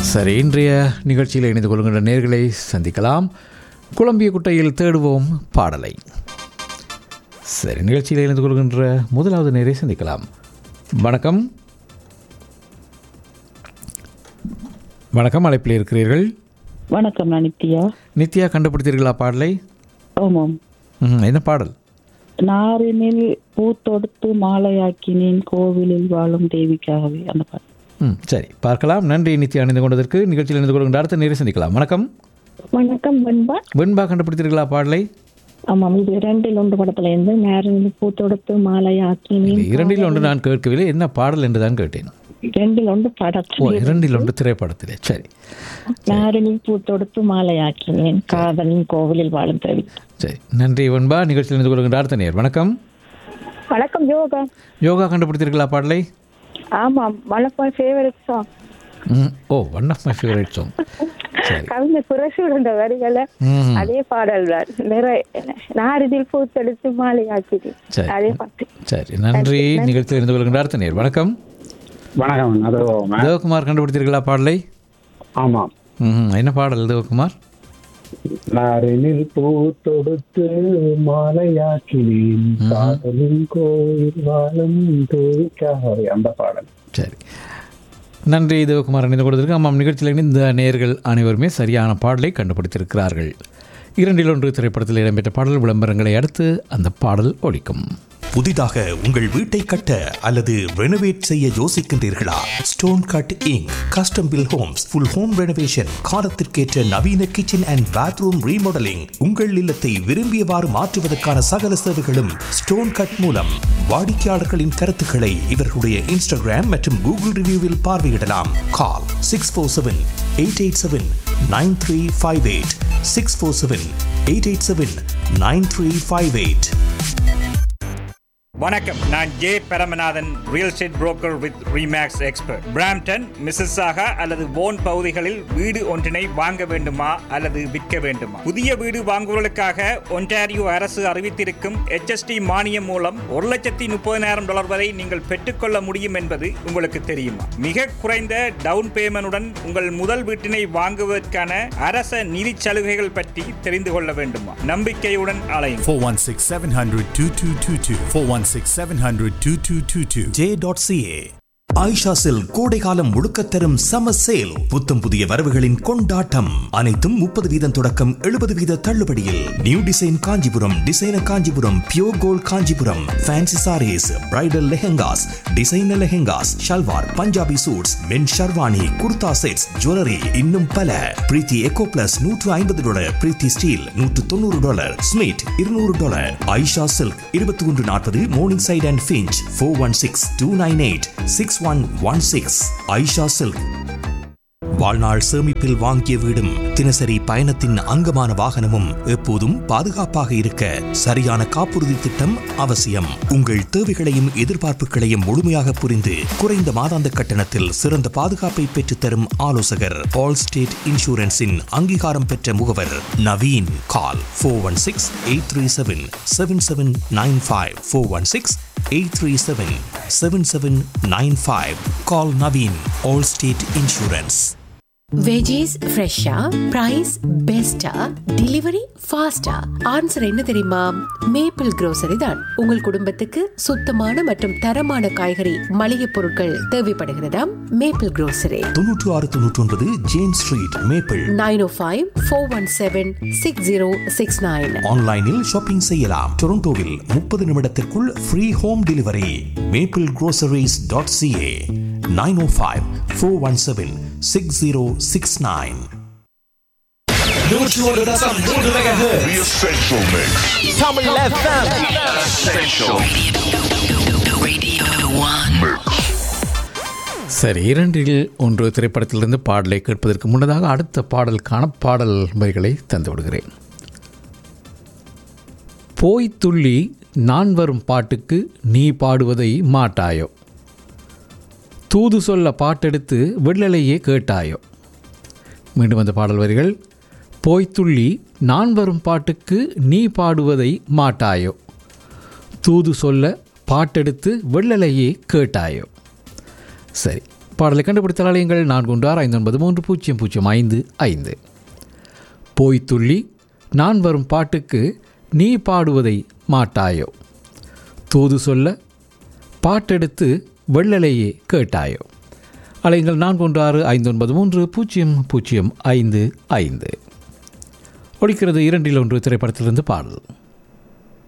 சரி இன்றைய நிகழ்ச்சியில் இணைந்து கொள்கின்ற நேர்களை சந்திக்கலாம் குழம்பிய குட்டையில் தேடுவோம் பாடலை சரி நிகழ்ச்சியில் இணைந்து கொள்கின்ற முதலாவது நேரை சந்திக்கலாம் வணக்கம் வணக்கம் அழைப்பில் இருக்கிறீர்கள் வணக்கம் நான் நித்யா நித்யா கண்டுபிடித்தீர்களா பாடலை ஆமாம் ம், என்ன பாடல் நாரினில் பூ தொடுத்து மாலையாக்கினேன் கோவிலில் வாழும் தேவிக்காகவே அந்த பாட்டு ம் சரி பார்க்கலாம் நன்றி நித்யா இணைந்து கொண்டதற்கு நிகழ்ச்சியில் இணைந்து கொள்கின்ற அடுத்த நேரை சந்திக்கலாம் வணக்கம் வணக்கம் வெண்பா வெண்பா கண்டுபிடித்தீர்களா பாடலை ஆமாம் இது இரண்டில் ஒன்று படத்துல இருந்து நேரில் பூ தொடுத்து மாலை ஆக்கினேன் இல்லை, இரண்டில் ஒன்று நான் கேட்கவில்லை என்ன பாடல் என்று தான் கேட்டேன் இரண்டில் ஒன்று ஓ படத்தில் இரண்டில் ஒன்று திரைப்படத்திலே சரி நேரில் பூ தொடுத்து மாலை ஆக்கினேன் காதலின் கோவிலில் வாழும் தேவி சரி நன்றி வெண்பா நிகழ்ச்சியில் இணைந்து கொள்கின்ற அடுத்த நேர் வணக்கம் வணக்கம் யோகா யோகா கண்டுபிடித்தீர்களா பாடலை ஆமாம் one of my favourite song hmm oh one of my favourite song சரி கவிஞர் புரசூர் வரிகளை ம் அதே பாடல் தான் நிறைய நாரிதில் பூ தொடுத்து மாலை ஆக்கினேன் சரி. அதே பாட்டு சரி நன்றி நிகழ்ச்சியில் இணைந்து கொள்கின்ற அடுத்த நேர் வணக்கம் வணக்கம் அதோ மே- தேவகுமார் கண்டுபிடித்தீர்களா பாடலை ஆமாம் ம் என்ன பாடல் தேவகுமார் நாரினில் பூ தொடுத்து மாலையாக்கினேன் காதலின் கோயில் வாழும் தேவிக்காகவே அந்த பாடல் சரி நன்றி தேவகுமார் இணைந்து கொண்டதற்கு ஆமாம் நிகழ்ச்சியில் இணைந்த நேயர்கள் அனைவருமே சரியான பாடலை கண்டுபிடித்திருக்கிறார்கள் இரண்டில் ஒன்று திரைப்படத்தில் இடம்பெற்ற பாடல் விளம்பரங்களை அடுத்து அந்த பாடல் ஒலிக்கும் புதிதாக உங்கள் வீட்டை கட்ட அல்லது ரெனோவேட் செய்ய யோசிக்கின்றீர்களா stone cut inc custom built homes full home renovation காலத்திற்கேற்ற நவீன கிச்சன் அண்ட் பாத்ரூம் ரீமாடலிங் உங்கள் இல்லத்தை விரும்பியவாறு மாற்றுவதற்கான சகல சேவைகளும் ஸ்டோன் கட் மூலம் வாடிக்கையாளர்களின் கருத்துக்களை இவர்களுடைய இன்ஸ்டாகிராம் மற்றும் கூகுள் ரிவ்யூவில் பார்வையிடலாம் call six four seven eight eight seven nine three five eight six four seven eight eight seven nine three five eight வணக்கம் நான் J Paramanathan real estate broker with Remax expert Brampton Mississauga அல்லது போன் பகுதிகளில் வீடு ஒன்றினை வாங்க வேண்டுமா அல்லது விற்க வேண்டுமா புதிய வீடு வாங்குவதற்காக ஒன்டாரியோ அரசு அறிவித்திருக்கும் HST மானியம் மூலம் ஒரு லட்சத்தி முப்பதினாயிரம் டாலர் வரை நீங்கள் பெற்றுக்கொள்ள முடியும் என்பது உங்களுக்கு தெரியுமா மிக குறைந்த டவுன் பேமெண்டுடன் உங்கள் முதல் வீட்டினை வாங்குவதற்கான அரச நிதி சலுகைகள் பற்றி தெரிந்து கொள்ள வேண்டுமா நம்பிக்கையுடன் அலையும் 416 700 2222. 416 700 2222. ஜே.ca ஆயிஷா செல் கோடைகாலம் முழுக்க தரும் சம சேல் புத்தம் புதிய வரவுகளின் கொண்டாட்டம் அனைத்தும் முப்பது வீதம் தொடக்கம் எழுபது வீத தள்ளுபடியில் new design Kanchipuram designer Kanchipuram pure gold Kanchipuram fancy saris bridal lehengas designer lehengas salwar Punjabi suits men sherwani kurta sets jewellery இன்னும் பல பிரீத்தி எக்கோ பிளஸ் நூற்று ஐம்பது டாலர் பிரீத்தி ஸ்டீல் நூற்று தொண்ணூறு டாலர் ஸ்மிட் இருநூறு டாலர் ஐஷா சில்க் இருபத்தி ஒன்று நாற்பது morning side and finch four one six two nine eight six one one six Aisha silk வாழ்நாள் சேமிப்பில் வாங்கிய வீடும் தினசரி பயணத்தின் அங்கமான வாகனமும் எப்போதும் பாதுகாப்பாக இருக்க சரியான காப்புறுதி திட்டம் அவசியம் உங்கள் தேவைகளையும் எதிர்பார்ப்புகளையும் முழுமையாக புரிந்து குறைந்த மாதாந்த கட்டணத்தில் சிறந்த பாதுகாப்பை பெற்றுத்தரும் ஆலோசகர் ஆல் ஸ்டேட் இன்சூரன்ஸின் அங்கீகாரம் பெற்ற முகவர் Naveen call four one six eight three seven seven seven nine five four one six eight three seven seven seven nine five call Naveen Allstate insurance veggies ஃப்ரெஷ்ஷா பிரைஸ் பெஸ்டா டெலிவரி ஃபாஸ்டா ஆன்சர் என்ன தெரியுமா maple grocery தான் உங்கள் குடும்பத்துக்கு சுத்தமான மற்றும் தரமான காய்கறி மளிகை பொருட்கள் தேவைப்படுகிறதாம் மேப்பிள் grocery தொன்னூற்று ஆறு தொன்னூற்றி ஒன்பது James street Maple nine O five four one seven six zero six nine ஆன்லைனில் ஷாப்பிங் செய்யலாம் டொரண்டோவில் முப்பது நிமிடத்திற்குள் free home delivery Maple groceries dot CA nine O five four one seven six zero six nine சரி இரண்டில் ஒன்று திரைப்படத்திலிருந்து பாடலை கேட்பதற்கு முன்னதாக அடுத்த பாடலுக்கான பாடல் வரிகளை தந்து விடுகிறேன் போய் துள்ளி நான் வரும் பாட்டுக்கு நீ பாடுவதை மாட்டாயோ தூது சொல்ல பாட்டெடுத்து வெள்ளலையே கேட்டாயோ மீண்டும் அந்த பாடல் வரிகள் போய் துள்ளி நான் வரும் பாட்டுக்கு நீ பாடுவதை மாட்டாயோ தூது சொல்ல பாட்டெடுத்து வெள்ளலையே கேட்டாயோ சரி பாடலை கண்டுபிடித்த அலையுங்கள் நான்கு ஒன்று ஆறு ஐந்து ஒன்பது மூன்று பூஜ்ஜியம் பூஜ்ஜியம் ஐந்து ஐந்து போய் துள்ளி நான் வரும் பாட்டுக்கு நீ பாடுவதை மாட்டாயோ தூது சொல்ல பாட்டெடுத்து வெள்ளலையே கேட்டாயோ அலைங்கள் நான்கு ஒன்று ஆறு ஐந்து ஒன்பது மூன்று பூஜ்ஜியம் பூஜ்ஜியம் ஐந்து ஐந்து ஒழிக்கிறது இரண்டில் ஒன்று திரைப்படத்திலிருந்து பாடல்